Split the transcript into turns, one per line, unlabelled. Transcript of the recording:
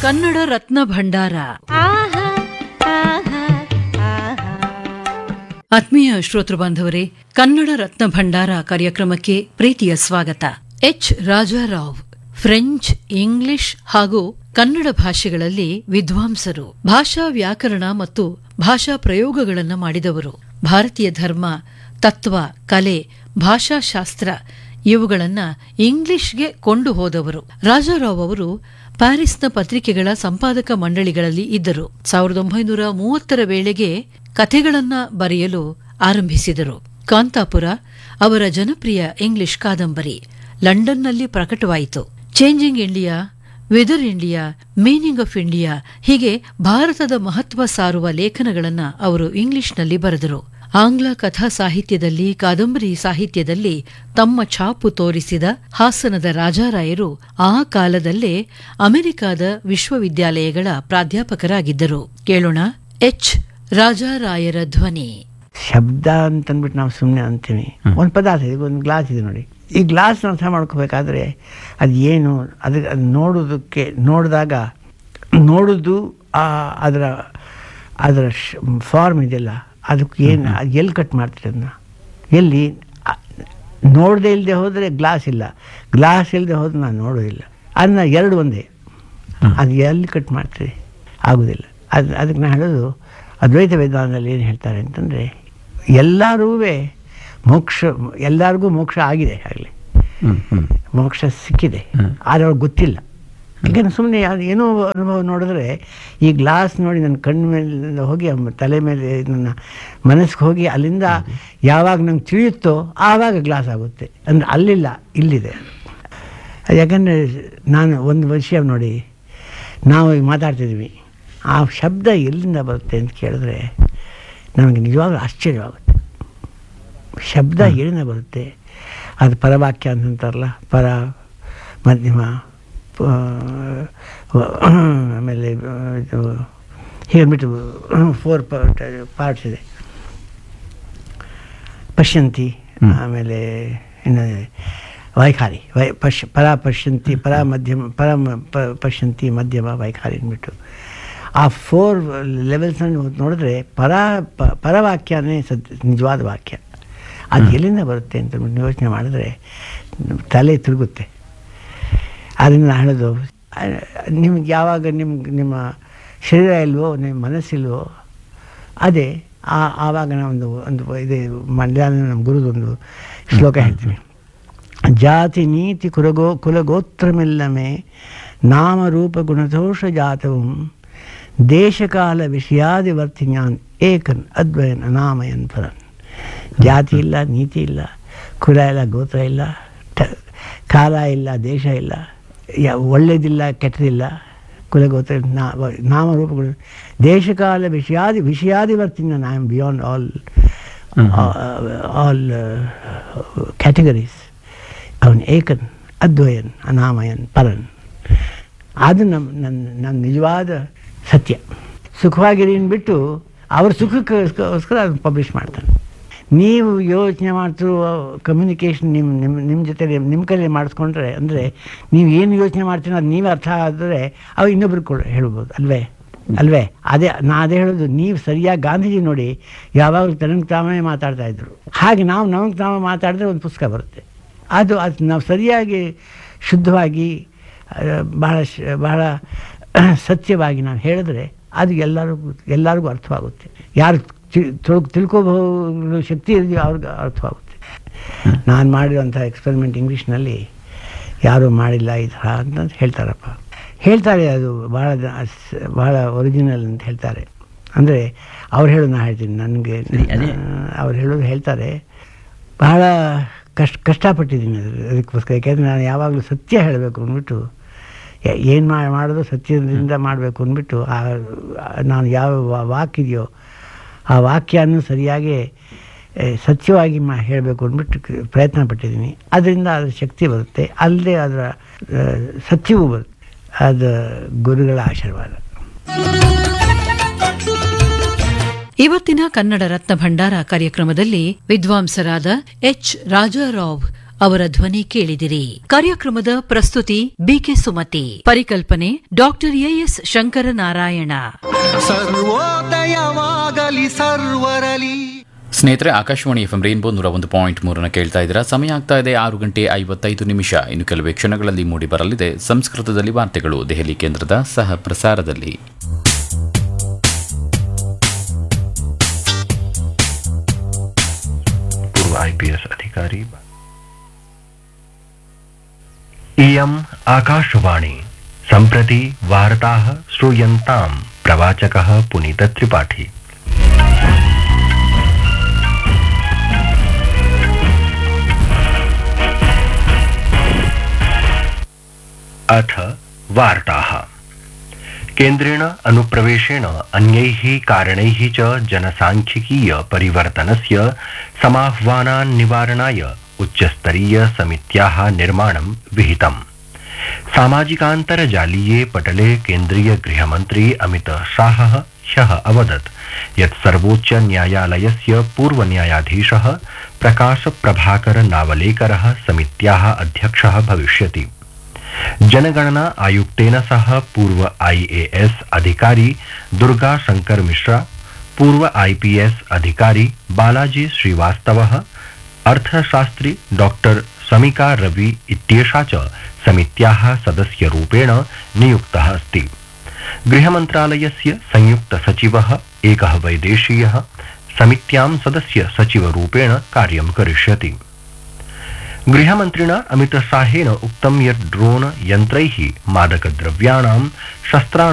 ಕನ್ನಡ ರತ್ನ ಭಂಡಾರ ಆತ್ಮೀಯ ಶ್ರೋತೃ ಬಾಂಧವರೇ ಕನ್ನಡ ರತ್ನ ಭಂಡಾರ ಕಾರ್ಯಕ್ರಮಕ್ಕೆ ಪ್ರೀತಿಯ ಸ್ವಾಗತ ಎಚ್ ರಾಜಾರಾವ್ ಫ್ರೆಂಚ್ ಇಂಗ್ಲಿಷ್ ಹಾಗೂ ಕನ್ನಡ ಭಾಷೆಗಳಲ್ಲಿ ವಿದ್ವಾಂಸರು ಭಾಷಾ ವ್ಯಾಕರಣ ಮತ್ತು ಭಾಷಾ ಪ್ರಯೋಗಗಳನ್ನು ಮಾಡಿದವರು ಭಾರತೀಯ ಧರ್ಮ ತತ್ವ ಕಲೆ ಭಾಷಾಶಾಸ್ತ್ರ ಇವುಗಳನ್ನ ಇಂಗ್ಲಿಷ್ಗೆ ಕೊಂಡು ಹೋದವರು ರಾಜಾರಾವ್ ಅವರು ಪ್ಯಾರಿಸ್ನ ಪತ್ರಿಕೆಗಳ ಸಂಪಾದಕ ಮಂಡಳಿಗಳಲ್ಲಿ ಇದ್ದರು ಸಾವಿರದ ಒಂಬೈನೂರ ಮೂವತ್ತರ ವೇಳೆಗೆ ಕಥೆಗಳನ್ನ ಬರೆಯಲು ಆರಂಭಿಸಿದರು ಕಾಂತಾಪುರ ಅವರ ಜನಪ್ರಿಯ ಇಂಗ್ಲಿಷ್ ಕಾದಂಬರಿ ಲಂಡನ್ನಲ್ಲಿ ಪ್ರಕಟವಾಯಿತು changing India weather India meaning of India ಹೀಗೆ ಭಾರತದ ಮಹತ್ವ ಸಾರುವ ಲೇಖನಗಳನ್ನ ಅವರು ಇಂಗ್ಲಿಷ್ನಲ್ಲಿ ಬರೆದರು ಆಂಗ್ಲ ಕಥಾ ಸಾಹಿತ್ಯದಲ್ಲಿ ಕಾದಂಬರಿ ಸಾಹಿತ್ಯದಲ್ಲಿ ತಮ್ಮ ಛಾಪು ತೋರಿಸಿದ ಹಾಸನದ ರಾಜಾರಾಯರು ಆ ಕಾಲದಲ್ಲೇ ಅಮೆರಿಕಾದ ವಿಶ್ವವಿದ್ಯಾಲಯಗಳ ಪ್ರಾಧ್ಯಾಪಕರಾಗಿದ್ದರು ಕೇಳೋಣ ಎಚ್ ರಾಜಾರಾಯರ ಧ್ವನಿ
ಶಬ್ದ ಅಂತಂದ್ಬಿಟ್ಟು ನಾವು ಸುಮ್ಮನೆ ಅಂತೀವಿ ಒಂದು ಪದಾರ್ಥ ಇದೆ ಒಂದು ಗ್ಲಾಸ್ ಇದೆ ನೋಡಿ ಈ ಗ್ಲಾಸ್ನ ಅರ್ಥ ಮಾಡ್ಕೋಬೇಕಾದ್ರೆ ಅದು ಏನು ಅದು ಅದು ನೋಡೋದಕ್ಕೆ ನೋಡಿದಾಗ ನೋಡೋದು ಆ ಅದರ ಅದರ ಫಾರ್ಮ್ ಇದೆಯಲ್ಲ ಅದಕ್ಕೆ ಏನು ಅದು ಎಲ್ಲಿ ಕಟ್ ಮಾಡ್ತೀರಿ ಅದನ್ನ ಎಲ್ಲಿ ನೋಡದೆ ಇಲ್ಲದೆ ಹೋದರೆ ಗ್ಲಾಸ್ ಇಲ್ಲ ಗ್ಲಾಸ್ ಇಲ್ಲದೆ ಹೋದ್ರೆ ನಾನು ನೋಡೋದಿಲ್ಲ ಅದನ್ನ ಎರಡು ಒಂದೇ ಅದು ಎಲ್ಲಿ ಕಟ್ ಮಾಡ್ತೀರಿ ಆಗೋದಿಲ್ಲ ಅದು ಅದಕ್ಕೆ ನಾನು ಹೇಳೋದು ಅದ್ವೈತ ವೇದಾಂತದಲ್ಲಿ ಏನು ಹೇಳ್ತಾರೆ ಅಂತಂದರೆ ಎಲ್ಲರೂ ಮೋಕ್ಷ ಎಲ್ಲರಿಗೂ ಮೋಕ್ಷ ಆಗಿದೆ ಆಗಲಿ ಮೋಕ್ಷ ಸಿಕ್ಕಿದೆ ಆದರೆ ಅವ್ರಿಗೆ ಗೊತ್ತಿಲ್ಲ ಯಾಕಂದ್ರೆ ಸುಮ್ಮನೆ ಏನೋ ಅನುಭವ ನೋಡಿದ್ರೆ ಈ ಗ್ಲಾಸ್ ನೋಡಿ ನನ್ನ ಕಣ್ಣು ಮೇಲೆ ಹೋಗಿ ಅಮ್ಮ ತಲೆ ಮೇಲೆ ನನ್ನ ಮನಸ್ಸಿಗೆ ಹೋಗಿ ಅಲ್ಲಿಂದ ಯಾವಾಗ ನಂಗೆ ತಿಳಿಯುತ್ತೋ ಆವಾಗ ಗ್ಲಾಸ್ ಆಗುತ್ತೆ ಅಂದರೆ ಅಲ್ಲಿಲ್ಲ ಇಲ್ಲಿದೆ ಅದು ಯಾಕಂದರೆ ನಾನು ಒಂದು ವಿಷಯ ನೋಡಿ ನಾವು ಈಗ ಮಾತಾಡ್ತಿದ್ವಿ ಆ ಶಬ್ದ ಎಲ್ಲಿಂದ ಬರುತ್ತೆ ಅಂತ ಕೇಳಿದ್ರೆ ನಮಗೆ ನಿಜವಾಗ್ಲೂ ಆಶ್ಚರ್ಯವಾಗುತ್ತೆ ಶಬ್ದ ಎಲ್ಲಿಂದ ಬರುತ್ತೆ ಅದು ಪರವಾಕ್ಯ ಅಂತಂತಾರಲ್ಲ ಪರ ಮಧ್ಯಮ ಆಮೇಲೆ ಇದು ಹೀಗಂದ್ಬಿಟ್ಟು ಫೋರ್ ಪಾರ್ಟ್ಸ್ ಇದೆ ಪಶ್ಯಂತಿ ಆಮೇಲೆ ಇನ್ನು ವೈಖಾರಿ ವೈ ಪಶ್ ಪರ ಪಶ್ಯಂತಿ ಪರ ಮಧ್ಯಮ ಪರ ಪಶ್ಯಂತಿ ಮಧ್ಯಮ ವೈಖಾರಿ ಅಂದ್ಬಿಟ್ಟು ಆ ಫೋರ್ ಲೆವೆಲ್ಸನ್ನು ನೋಡಿದ್ರೆ ಪರ ಪರವಾಕ್ಯನೇ ಸದ್ ನಿಜವಾದ ವಾಕ್ಯ ಅದು ಎಲ್ಲಿಂದ ಬರುತ್ತೆ ಅಂತ ಯೋಚನೆ ಮಾಡಿದ್ರೆ ತಲೆ ತಿರುಗುತ್ತೆ ಅದನ್ನು ನಾನು ಹೇಳೋದು ನಿಮ್ಗೆ ಯಾವಾಗ ನಿಮ್ಗೆ ನಿಮ್ಮ ಶರೀರ ಇಲ್ವೋ ನಿಮ್ಮ ಮನಸ್ಸಿಲ್ವೋ ಅದೇ ಆ ಆವಾಗ ನಾವೊಂದು ಒಂದು ಇದೆ ಮಧ್ಯಾಹ್ನ ನಮ್ಮ ಗುರುದೊಂದು ಶ್ಲೋಕ ಹೇಳ್ತೀನಿ ಜಾತಿ ನೀತಿ ಕುಲಗೋ ಕುಲಗೋತ್ರಮೆಲ್ಲಮೇ ನಾಮರೂಪ ಗುಣದೋಷ ಜಾತവും ದೇಶಕಾಲ ವಿಷಯಾದಿವರ್ತಿನ್ಯಾನ್ ಏಕನ್ ಅದ್ವಯನ್ ಅನಾಮಯನ್ ಪರನ್ ಜಾತಿ ಇಲ್ಲ ನೀತಿ ಇಲ್ಲ ಕುಲ ಇಲ್ಲ ಗೋತ್ರ ಇಲ್ಲ ಕಾಲ ಇಲ್ಲ ದೇಶ ಇಲ್ಲ ಒಳ್ಳೇದಿಲ್ಲ ಕೆಟ್ಟದಿಲ್ಲ ಕುಲಗೋತ್ರ ನಾಮರೂಪಗಳು ದೇಶಕಾಲ ವಿಷಯಾದಿ ವಿಷಯಾದಿವರ್ತಿನ I am beyond all all categories ಅವನ್ ಏಕನ್ ಅದ್ವಯನ್ ಅನಾಮಯನ್ ಪರನ್ ಅದು ನಮ್ಮ ನನ್ನ ನನ್ನ ನಿಜವಾದ ಸತ್ಯ ಸುಖವಾಗಿರಿ ಬಿಟ್ಟು ಅವ್ರ ಸುಖಕ್ಕೋಸ್ಕರ ಅದನ್ನು ಪಬ್ಲಿಷ್ ಮಾಡ್ತಾನೆ ನೀವು ಯೋಚನೆ ಮಾಡ್ತಿರೋ ಕಮ್ಯುನಿಕೇಷನ್ ನಿಮ್ಮ ನಿಮ್ಮ ನಿಮ್ಮ ಜೊತೆ ನಿಮ್ಮ ಕೈಲಿ ಮಾಡಿಸ್ಕೊಂಡ್ರೆ ಅಂದರೆ ನೀವು ಏನು ಯೋಚನೆ ಮಾಡ್ತೀರೋ ಅದು ನೀವೇ ಅರ್ಥ ಆದರೆ ಅವು ಇನ್ನೊಬ್ರಿಗೆ ಕೊಡ ಹೇಳ್ಬೋದು ಅಲ್ವೇ ಅಲ್ವೇ ಅದೇ ನಾ ಅದೇ ಹೇಳೋದು ನೀವು ಸರಿಯಾಗಿ ಗಾಂಧೀಜಿ ನೋಡಿ ಯಾವಾಗಲೂ ತನಗೆ ತಾವೇ ಮಾತಾಡ್ತಾ ಇದ್ರು ಹಾಗೆ ನಾವು ನಮಗೆ ತಾವೇ ಮಾತಾಡಿದ್ರೆ ಒಂದು ಪುಸ್ತಕ ಬರುತ್ತೆ ಅದು ಅದು ನಾವು ಸರಿಯಾಗಿ ಶುದ್ಧವಾಗಿ ಬಹಳ ಬಹಳ ಸತ್ಯವಾಗಿ ನಾವು ಹೇಳಿದ್ರೆ ಅದು ಎಲ್ಲರಿಗೂ ಎಲ್ಲರಿಗೂ ಅರ್ಥವಾಗುತ್ತೆ ಯಾರು ತಿಳ್ಕೋಬಹುದು ಶಕ್ತಿ ಇದೆಯೋ ಅವ್ರಿಗೆ ಅರ್ಥವಾಗುತ್ತೆ ನಾನು ಮಾಡಿರೋಂಥ ಎಕ್ಸ್ಪೆರಿಮೆಂಟ್ ಇಂಗ್ಲೀಷ್ನಲ್ಲಿ ಯಾರೂ ಮಾಡಿಲ್ಲ ಈ ಥರ ಅಂತ ಹೇಳ್ತಾರಪ್ಪ ಹೇಳ್ತಾರೆ ಅದು ಭಾಳ ಭಾಳ ಒರಿಜಿನಲ್ ಅಂತ ಹೇಳ್ತಾರೆ ಅಂದರೆ ಅವ್ರು ಹೇಳೋದು ನಾನು ಹೇಳ್ತೀನಿ ನನಗೆ ಅವ್ರು ಹೇಳೋದು ಹೇಳ್ತಾರೆ ಬಹಳ ಕಷ್ಟ ಕಷ್ಟಪಟ್ಟಿದ್ದೀನಿ ಅದಕ್ಕೋಸ್ಕರ ಯಾಕೆಂದರೆ ನಾನು ಯಾವಾಗಲೂ ಸತ್ಯ ಹೇಳಬೇಕು ಅಂದ್ಬಿಟ್ಟು ಏನು ಮಾಡೋದು ಸತ್ಯದಿಂದ ಮಾಡಬೇಕು ಅಂದ್ಬಿಟ್ಟು ನಾನು ಯಾವ ವಾಕಿದೆಯೋ ಆ ವಾಕ್ಯವನ್ನು ಸರಿಯಾಗಿ ಸತ್ಯವಾಗಿ ಮಾ ಹೇಳಬೇಕು ಅಂದ್ಬಿಟ್ಟು ಪ್ರಯತ್ನ ಪಟ್ಟಿದ್ದೀನಿ ಅದರಿಂದ ಅದರ ಶಕ್ತಿ ಬರುತ್ತೆ ಅಲ್ಲದೆ ಅದರ ಸತ್ಯವೂ ಬರುತ್ತೆ ಅದು ಗುರುಗಳ ಆಶೀರ್ವಾದ
ಇವತ್ತಿನ ಕನ್ನಡ ರತ್ನ ಭಂಡಾರ ಕಾರ್ಯಕ್ರಮದಲ್ಲಿ ವಿದ್ವಾಂಸರಾದ ಎಚ್ ರಾಜಾರಾವ್ ಅವರ ಧ್ವನಿ ಕೇಳಿದಿರಿ ಕಾರ್ಯಕ್ರಮದ ಪ್ರಸ್ತುತಿ ಬಿಕೆ ಸುಮತಿ ಪರಿಕಲ್ಪನೆ ಡಾಕ್ಟರ್ ಎಎಸ್ ಶಂಕರನಾರಾಯಣ
ಸರ್ವೋದಯವಾಗಲಿ ಸರ್ವರಲಿ
ಸ್ನೇಹಿತರೆ ಆಕಾಶವಾಣಿ ಎಫ್ ಎಂ ರೈನ್ಬೋ ನೂರ ಒಂದು ಪಾಯಿಂಟ್ ಮೂರನ್ನು ಕೇಳ್ತಾ ಇದ್ದೀರಾ ಸಮಯ ಆಗ್ತಾ ಇದೆ ಆರು ಗಂಟೆ ಐವತ್ತೈದು ನಿಮಿಷ ಇನ್ನು ಕೆಲವೇ ಕ್ಷಣಗಳಲ್ಲಿ ಮೂಡಿ ಬರಲಿದೆ ಸಂಸ್ಕೃತದಲ್ಲಿ ವಾರ್ತೆಗಳು ದೆಹಲಿ ಕೇಂದ್ರದ ಸಹ ಪ್ರಸಾರದಲ್ಲಿ
पूर्व आईपीएस अधिकारी इयम् आकाशवाणी सम्प्रति वार्ताः श्रूयन्ताम् प्रवाचकः पुनीतत्रिपाठी अथ वार्ताः केन्द्रेण अनुप्रवेशेण अन्यैः कारणैः च जनसाङ्ख्यिकीय परिवर्तनस्य समाह्वानान् निवारणाय उच्चस्तरीय समित्याः निर्माणं विहितम् सामाजिकान्तर्जालीये पटले केन्द्रीय गृहमन्त्री अमित शाहः ह्यः अवदत् यत् सर्वोच्च न्यायालयस्य पूर्वन्यायाधीशः प्रकाश प्रभाकर नावलेकरः समित्याः अध्यक्षः भविष्यति जनगणना आयुक्तेन सह पूर्व आईएएस अधिकारी दुर्गा शंकर मिश्रा पूर्व आईपीएस अधिकारी बालाजी श्रीवास्तवः अर्थशास्त्री डॉक्टर समिका रवि इत्येषा च समित्याः सदस्यरूपेण नियुक्तः अस्ति गृहमन्त्रालयस्य संयुक्त सचिवः एकः वैदेशीयः समित्यां सदस्य सचिवरूपेण कार्यं करिष्यति गृहमन्त्रिणा अमितशाहेन उक्तं यत् ड्रोन यन्त्रैः मादकद्रव्याणां शस्त्राणां